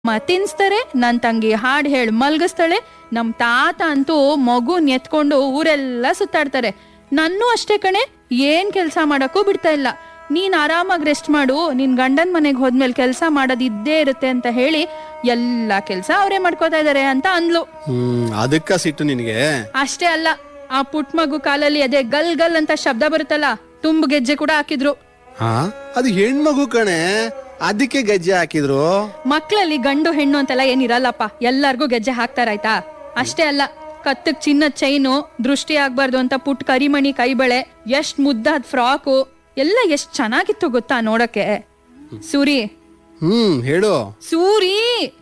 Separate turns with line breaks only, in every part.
ಮ ತಿನ್ಸ್ತಾರೆ ನನ್ ತಂಗಿ ಹಾಡ್ ಹೇಳಿ ಮಲ್ಗಿಸ್ತಾಳೆ ನಮ್ ತಾತ ಅಂತೂ ಮಗುನ್ ಎತ್ಕೊಂಡು ಊರೆಲ್ಲ ಸುತ್ತಾಡ್ತಾರೆ ನನ್ನೂ ಅಷ್ಟೇ ಕಣೆ ಏನ್ ಕೆಲ್ಸ ಮಾಡಕ್ಕೂ ಬಿಡ್ತಾ ಇಲ್ಲ ನೀನ್ ಆರಾಮಾಗಿ ರೆಸ್ಟ್ ಮಾಡು ನಿನ್ ಗಂಡನ್ ಮನೆಗ್ ಹೋದ್ಮೇಲೆ ಕೆಲ್ಸ ಮಾಡೋದ್ ಇದ್ದೇ ಇರುತ್ತೆ ಅಂತ ಹೇಳಿ ಎಲ್ಲಾ ಕೆಲ್ಸ ಅವರೇ ಮಾಡ್ಕೋತಾ ಇದಾರೆ ಅಂತ ಅಂದ್ಲು
ಹ್ಮ್ ಅದಕ್ಕ ಸಿಟ್ಟು ನಿನಗೆ
ಅಷ್ಟೇ ಅಲ್ಲ ಆ ಪುಟ್ ಮಗು ಕಾಲಲ್ಲಿ ಅದೇ ಗಲ್ ಗಲ್ ಅಂತ ಶಬ್ದ ಬರುತ್ತಲ್ಲ ತುಂಬ್ ಗೆಜ್ಜೆ ಕೂಡ ಹಾಕಿದ್ರು
ಹಾ ಅದು ಹೆಣ್ಮಗು ಕಣೆ ಅದಕ್ಕೆ ಗಜ್ಜೆ ಹಾಕಿದ್ರು
ಮಕ್ಳಲ್ಲಿ ಗಂಡು ಹೆಣ್ಣು ಅಂತೆಲ್ಲ ಏನಿರಲ್ಲಪ್ಪ ಎಲ್ಲಾರ್ಗೂ ಗೆಜ್ಜೆ ಹಾಕ್ತಾರಾಯ್ತಾ ಅಷ್ಟೇ ಅಲ್ಲ ಕತ್ತಕ್ ಚಿನ್ನದ ಚೈನು ದೃಷ್ಟಿ ಆಗ್ಬಾರ್ದು ಅಂತ ಪುಟ್ ಕರಿಮಣಿ ಕೈಬಳೆ ಎಷ್ಟ್ ಮುದ್ದಾದ್ ಫ್ರಾಕು ಎಲ್ಲ ಎಷ್ಟ್ ಚೆನ್ನಾಗಿತ್ತು ಗೊತ್ತಾ ನೋಡಕ್ಕೆ ಸೂರಿ
ಹ್ಮ್ ಹೇಳು
ಸೂರಿ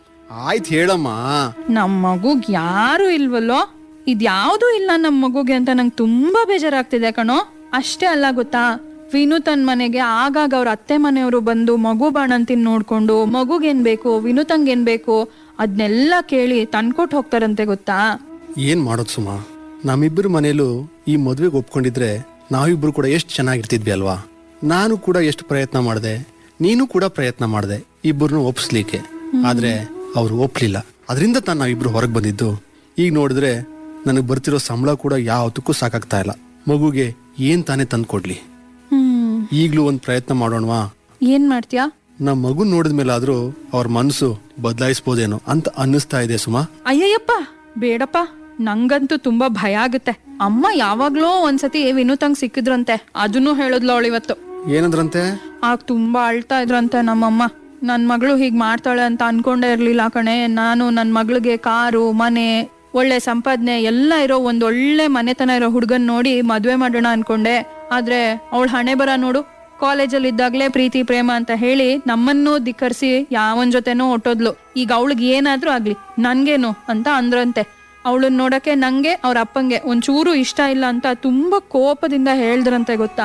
ಆಯ್ತು ಹೇಳಮ್ಮ
ನಮ್ ಮಗುಗ್ ಯಾರು ಇಲ್ವಲ್ಲೋ ಇದ್ಯಾವ್ದು ಇಲ್ಲ ನಮ್ ಮಗುಗೆ ಅಂತ ನಂಗೆ ತುಂಬಾ ಬೇಜಾರಾಗ್ತಿದೆ ಕಣೋ ಅಷ್ಟೇ ಅಲ್ಲ ಗೊತ್ತಾ ವಿನುತನ್ ಮನೆಗೆ ಆಗಾಗ ಅವ್ರ ಅತ್ತೆ ಮನೆಯವರು ಬಂದು ಮಗು ಬಾಣಂತಿನ್ ನೋಡ್ಕೊಂಡು ಮಗುಗೇನ್ ಬೇಕು ವಿನುತಂಗೇನ್ ಬೇಕು ಅದ್ನೆಲ್ಲ ಕೇಳಿ ತಂದ್ಕೊಟ್ ಹೋಗ್ತಾರಂತೆ ಗೊತ್ತಾ
ಏನ್ ಮಾಡೋದು ಸುಮಾ ನಮ್ಮಿಬ್ಬರ ಮನೇಲೂ ಈ ಮದ್ವೆಗೆ ಒಪ್ಕೊಂಡಿದ್ರೆ ನಾವಿಬ್ರು ಕೂಡ ಎಷ್ಟು ಚೆನ್ನಾಗಿರ್ತಿದ್ವಿ ಅಲ್ವಾ ನಾನು ಕೂಡ ಎಷ್ಟು ಪ್ರಯತ್ನ ಮಾಡಿದೆ ನೀನು ಕೂಡ ಪ್ರಯತ್ನ ಮಾಡಿದೆ ಇಬ್ಬರನ್ನು ಒಪ್ಸ್ಲಿಕ್ಕೆ ಆದ್ರೆ ಅವ್ರು ಒಪ್ಲಿಲ್ಲ ಅದರಿಂದ ತಾನು ನಾವಿಬ್ರು ಹೊರಗೆ ಬಂದಿದ್ದು ಈಗ ನೋಡಿದ್ರೆ ನನಗೆ ಬರ್ತಿರೋ ಸಂಬಳ ಕೂಡ ಯಾವತ್ತಕ್ಕೂ ಸಾಕಾಗ್ತಾ ಇಲ್ಲ ಮಗುಗೆ ಏನ್ ತಾನೇ ತಂದ್ಕೊಡ್ಲಿ
ಹ್ಮ್
ಈಗ್ಲೂ ಒಂದ್ ಪ್ರಯತ್ನ ಮಾಡೋಣವಾ
ಏನ್ ಮಾಡ್ತೀಯಾ
ನಮ್ಮ ಮಗು ನೋಡಿದ ಮೇಲಾದ್ರೂ ಅವ್ರ ಮನಸ್ಸು ಬದಲಾಯಿಸ್ಬೋದೇನೋ ಅಂತ ಅನ್ನಿಸ್ತಾ ಇದೆ ಸುಮಾ
ಅಯ್ಯಯ್ಯಪ್ಪ ಬೇಡಪ್ಪ ನಂಗಂತೂ ತುಂಬಾ ಭಯ ಆಗುತ್ತೆ ಅಮ್ಮ ಯಾವಾಗ್ಲೋ ಒಂದ್ಸತಿ ವಿನುತಂಗ್ ಸಿಕ್ಕಿದ್ರಂತೆ ಅದನ್ನು ಹೇಳಿದ್ಲು ಅವಳಿವತ್ತು
ಏನಂದ್ರಂತೆ
ಆಗ ತುಂಬಾ ಅಳ್ತಾ ಇದ್ರಂತೆ ನಮ್ಮಮ್ಮ ನನ್ ಮಗಳು ಹೀಗ್ ಮಾಡ್ತಾಳೆ ಅಂತ ಅನ್ಕೊಂಡೇ ಇರ್ಲಿಲ್ಲ ಕಣೆ ನಾನು ನನ್ ಮಗಳಿಗೆ ಕಾರು ಮನೆ ಒಳ್ಳೆ ಸಂಪಾದನೆ ಎಲ್ಲ ಇರೋ ಒಂದ್ ಒಳ್ಳೆ ಮನೆತನ ಇರೋ ಹುಡ್ಗನ್ ನೋಡಿ ಮದ್ವೆ ಮಾಡೋಣ ಅನ್ಕೊಂಡೆ ಆದ್ರೆ ಅವಳ ಹಣೆ ಬರ ನೋಡು ಕಾಲೇಜಲ್ಲಿ ಇದ್ದಾಗ್ಲೇ ಪ್ರೀತಿ ಪ್ರೇಮ ಅಂತ ಹೇಳಿ ನಮ್ಮನ್ನೂ ಧಿಕ್ಕರಿಸಿ ಯಾವನ್ ಜೊತೆನೋ ಹೊಟ್ಟೋದ್ಲು ಈಗ ಅವಳಿಗೆ ಏನಾದ್ರೂ ಆಗ್ಲಿ ನನ್ಗೇನು ಅಂತ ಅಂದ್ರಂತೆ ಅವಳನ್ನ ನೋಡಕ್ಕೆ ನಂಗೆ ಅವ್ರ ಅಪ್ಪಂಗೆ ಒಂಚೂರು ಇಷ್ಟ ಇಲ್ಲ ಅಂತ ತುಂಬಾ ಕೋಪದಿಂದ ಹೇಳ್ದ್ರಂತೆ ಗೊತ್ತಾ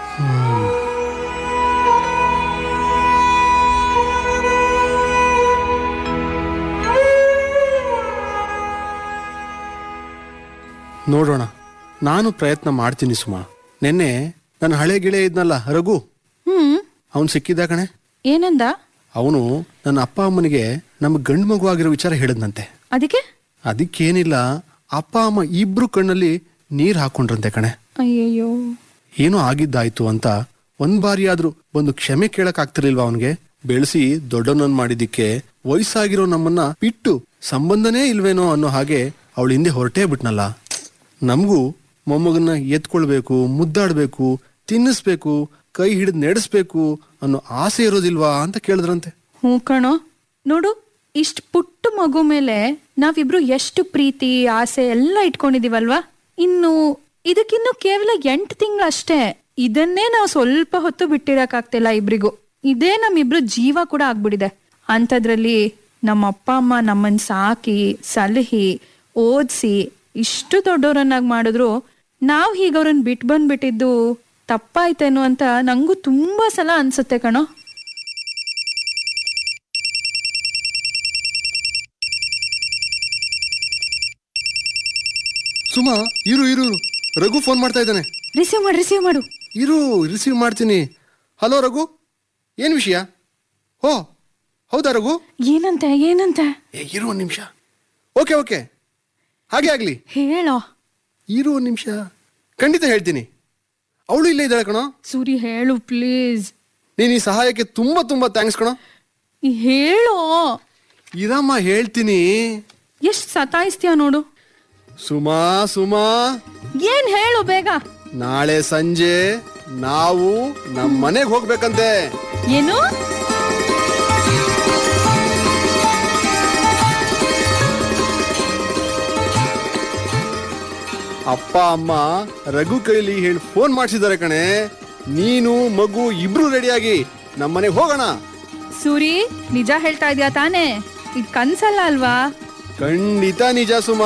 ನೋಡೋಣ ನಾನು ಪ್ರಯತ್ನ ಮಾಡ್ತೀನಿ ಸುಮಾ ನಿನ್ನೆ ನನ್ನ ಹಳೆ ಗೆಳೆಯ ಇದ್ನಲ್ಲ ರಘು
ಹ್ಮ್
ಅವನು ಸಿಕ್ಕಿದ್ದ ಕಣೆ
ಏನಂದ
ಅವನು ನನ್ನ ಅಪ್ಪ ಅಮ್ಮನಿಗೆ ನಮ್ಮ ಗಂಡು ಮಗು ಆಗಿರೋ ವಿಚಾರ ಹೇಳಿದ್ನಂತೆ
ಅದಕ್ಕೆ
ಅದಕ್ಕೇನಿಲ್ಲ ಅಪ್ಪ ಅಮ್ಮ ಇಬ್ರು ಕಣ್ಣಲ್ಲಿ ನೀರ್ ಹಾಕೊಂಡ್ರಂತೆ ಕಣೆ
ಅಯ್ಯಯ್ಯೋ
ಏನೋ ಆಗಿದ್ದಾಯ್ತು ಅಂತ ಒಂದ್ ಬಾರಿ ಆದ್ರೂ ಒಂದು ಕ್ಷಮೆ ಕೇಳಕ್ ಆಗ್ತಿರ್ಲಿಲ್ವಾ ಅವನ್ಗೆ ಬೆಳೆಸಿ ದೊಡ್ಡವನನ್ ಮಾಡಿದಿಕ್ಕೆ ವಯಸ್ಸಾಗಿರೋ ನಮ್ಮನ್ನ ಬಿಟ್ಟು ಸಂಬಂಧನೇ ಇಲ್ವೇನೋ ಅನ್ನೋ ಹಾಗೆ ಅವಳ ಹಿಂದೆ ಹೊರಟೇ ಬಿಟ್ನಲ್ಲ ನಮಗೂ ಮೊಮ್ಮಗನ್ನ ಎತ್ಕೊಳ್ಬೇಕು ಮುದ್ದಾಡ್ಬೇಕು ತಿನ್ನಿಸ್ಬೇಕು ಕೈ ಹಿಡಿದು ನಡೆಸ್ಬೇಕು ಅನ್ನೋ ಆಸೆ ಇರೋದಿಲ್ವಾ ಅಂತ ಕೇಳಿದ್ರಂತೆ
ಹ್ಞೂ ಕಣೋ ನೋಡು ಇಷ್ಟ ಪುಟ್ಟ ಮಗು ಮೇಲೆ ನಾವಿಬ್ರು ಎಷ್ಟು ಪ್ರೀತಿ ಆಸೆ ಎಲ್ಲ ಇಟ್ಕೊಂಡಿದೀವಲ್ವಾ ಇನ್ನು ಇದಕ್ಕಿನ್ನು ಕೇವಲ ಎಂಟು ತಿಂಗಳು ಅಷ್ಟೇ ಇದನ್ನೇ ನಾವು ಸ್ವಲ್ಪ ಹೊತ್ತು ಬಿಟ್ಟಿರಕ್ಕಾಗ್ತಿಲ್ಲ ಇಬ್ರಿಗೂ ಇದೇ ನಮ್ಮಿಬ್ರು ಜೀವ ಕೂಡ ಆಗ್ಬಿಡಿದೆ ಅಂಥದ್ರಲ್ಲಿ ನಮ್ಮ ಅಪ್ಪ ಅಮ್ಮ ನಮ್ಮನ್ ಸಾಕಿ ಸಲಹಿ ಓದಿಸಿ ಇಷ್ಟು ದೊಡ್ಡವರನ್ನಾಗಿ ಮಾಡಿದ್ರು ನಾವು ಹೀಗ ಅವ್ರನ್ನ ಬಿಟ್ಟು ಬಂದ್ಬಿಟ್ಟಿದ್ದು ತಪ್ಪಾಯ್ತೇನೋ ಅಂತ ನಂಗೂ ತುಂಬಾ ಸಲ ಅನ್ಸುತ್ತೆ ಕಣೋ
ಸುಮಾ ಇರು ಇರು ಇರು. ರಘು ಫೋನ್ ಮಾಡ್ತಾ ಇದ್ದಾನೆ
ರಿಸೀವ್ ಮಾಡು ರಿಸೀವ್ ಮಾಡು
ಇರು ರಿಸೀವ್ ಮಾಡ್ತೀನಿ ಹಲೋ ರಘು ಏನ್ ವಿಷಯ ಹೋ ಹೌದಾ ರಘು
ಏನಂತೆ ಏನಂತೆ
ಏ ಇರು ಒಂದ್ ನಿಮಿಷ ಓಕೆ ಓಕೆ ಹಾಗೆ ಆಗ್ಲಿ
ಹೇಳೋ
ಇರು ಒಂದ್ ನಿಮಿಷ ಖಂಡಿತ ಹೇಳ್ತೀನಿ ಅವಳು ಇಲ್ಲೇ ಇದ್ದಾಳೆ ಕಣೋ
ಸೂರಿ ಹೇಳು ಪ್ಲೀಸ್
ನೀನ್ ಈ ಸಹಾಯಕ್ಕೆ ತುಂಬಾ ತುಂಬಾ ಥ್ಯಾಂಕ್ಸ್ ಕಣೋ
ಹೇಳೋ
ಇರಮ್ಮ ಹೇಳ್ತೀನಿ
ಎಷ್ಟ್ ಸತಾಯಿಸ್ತೀಯ ನೋಡು
ಸುಮಾ ಸುಮಾ
ಏನ್ ಹೇಳು ಬೇಗ
ನಾಳೆ ಸಂಜೆ ನಾವು ನಮ್ಮ ಮನೆಗೆ ಹೋಗ್ಬೇಕಂತೆ
ಏನು
ಅಪ್ಪ ಅಮ್ಮ ರಘು ಕೈಲಿ ಹೇಳಿ ಫೋನ್ ಮಾಡಿಸಿದ್ದಾರೆ ಕಣೆ ನೀನು ಮಗು ಇಬ್ರು ರೆಡಿಯಾಗಿ ನಮ್ಮನೆಗೆ ಹೋಗೋಣ
ಸೂರಿ ನಿಜ ಹೇಳ್ತಾ ಇದ್ಯಾ ತಾನೇ ಇದ್ ಕನ್ಸಲ್ಲ ಅಲ್ವಾ
ಖಂಡಿತ ನಿಜ ಸುಮ